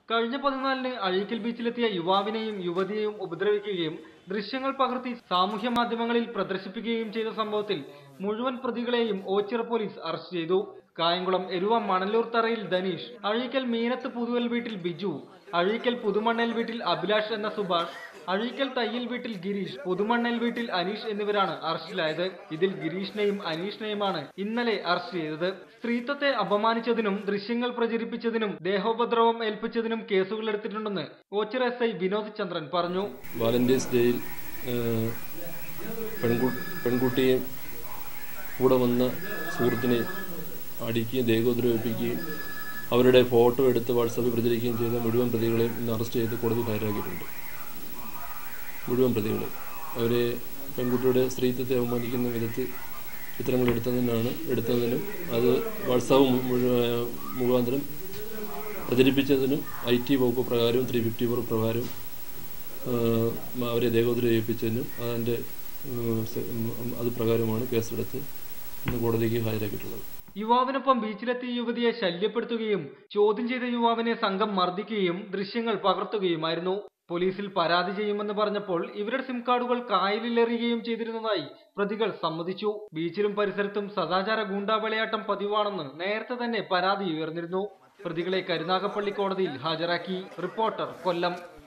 കഴിഞ്ഞ പതിനാലിന് അഴീക്കൽ ബീച്ചിലെത്തിയ യുവാവിനെയും യുവതിയെയും ഉപദ്രവിക്കുകയും ദൃശ്യങ്ങൾ പകർത്തി സാമൂഹ്യ മാധ്യമങ്ങളിൽ പ്രദർശിപ്പിക്കുകയും ചെയ്ത സംഭവത്തിൽ മുഴുവൻ പ്രതികളെയും ഓച്ചിറ പോലീസ് അറസ്റ്റ് ചെയ്തു കായംകുളം എരുവ മണലൂർ തറയിൽ ധനീഷ് അഴീക്കൽ മീനത്ത് പുതുവൽ വീട്ടിൽ ബിജു അഴീക്കൽ പുതുമണ്ണൽ വീട്ടിൽ അഭിലാഷ് എന്ന സുഭാഷ് അഴീക്കൽ തയ്യൽ വീട്ടിൽ ഗിരീഷ് പുതുമണ്ണൽ വീട്ടിൽ അനീഷ് എന്നിവരാണ് അറസ്റ്റിലായത് ഇതിൽ ഗിരീഷിനെയും അനീഷിനെയുമാണ് ഇന്നലെ അറസ്റ്റ് ചെയ്തത് സ്ത്രീത്വത്തെ അപമാനിച്ചതിനും ദൃശ്യങ്ങൾ പ്രചരിപ്പിച്ചതിനും ദേഹോപദ്രവം ഏൽപ്പിച്ചതിനും കേസുകൾ എടുത്തിട്ടുണ്ടെന്ന് ഓച്ചിറ എസ് ഐ വിനോദ് ചന്ദ്രൻ പറഞ്ഞു വാലന്റൈൻസ് ഡേയിൽ ഏഹ്, പെൺകു പെൺകുട്ടിയെ കൂടെ വന്ന സുഹൃത്തിനെ അടിക്കുകയും ദേഹോദ്രവിപ്പിക്കുകയും അവരുടെ ഫോട്ടോ എടുത്ത് വാട്സാപ്പിൽ പ്രചരിക്കുകയും ചെയ്ത മുഴുവൻ പ്രതികളെയും ഇന്ന് അറസ്റ്റ് ചെയ്ത് കോടതി ഹാജരാക്കിയിട്ടുണ്ട് മുഴുവൻ പ്രതികളെ അവരെ പെൺകുട്ടിയുടെ സ്ത്രീത്വത്തെ അവമാനിക്കുന്ന വിധത്തിൽ ചിത്രങ്ങൾ എടുത്തതിനാണ് എടുത്തതിനും അത് വാട്സാപ്പ് മു- മുഴുവൻ മുഖാന്തരം പ്രചരിപ്പിച്ചതിനും ഐ ടി വകുപ്പ് പ്രകാരവും ത്രീ ഫിഫ്റ്റി ഫോർ പ്രകാരവും ആഹ് അവരെ ദേഹോദ്രവിപ്പിച്ചതിനും അതിൻ്റെ ഉം, സ- ഉം, അത് പ്രകാരമാണ് കേസെടുത്ത് ഇന്ന് കോടതിക്ക് ഹാജരാക്കിയിട്ടുള്ളത് യുവാവിനൊപ്പം ബീച്ചിലെത്തിയ യുവതിയെ ശല്യപ്പെടുത്തുകയും ചോദ്യം ചെയ്ത യുവാവിനെ സംഘം മർദ്ദിക്കുകയും ദൃശ്യങ്ങൾ പകർത്തുകയുമായിരുന്നു പോലീസിൽ പരാതി ചെയ്യുമെന്ന് പറഞ്ഞപ്പോൾ ഇവരുടെ സിം കാർഡുകൾ കായലിലെറിയുകയും ചെയ്തിരുന്നതായി പ്രതികൾ സമ്മതിച്ചു ബീച്ചിലും പരിസരത്തും സദാചാര ഗൂണ്ടാവിളയാട്ടം പതിവാണെന്ന് നേരത്തെ തന്നെ പരാതി ഉയർന്നിരുന്നു പ്രതികളെ കരുനാഗപ്പള്ളി കോടതിയിൽ ഹാജരാക്കി റിപ്പോർട്ടർ കൊല്ലം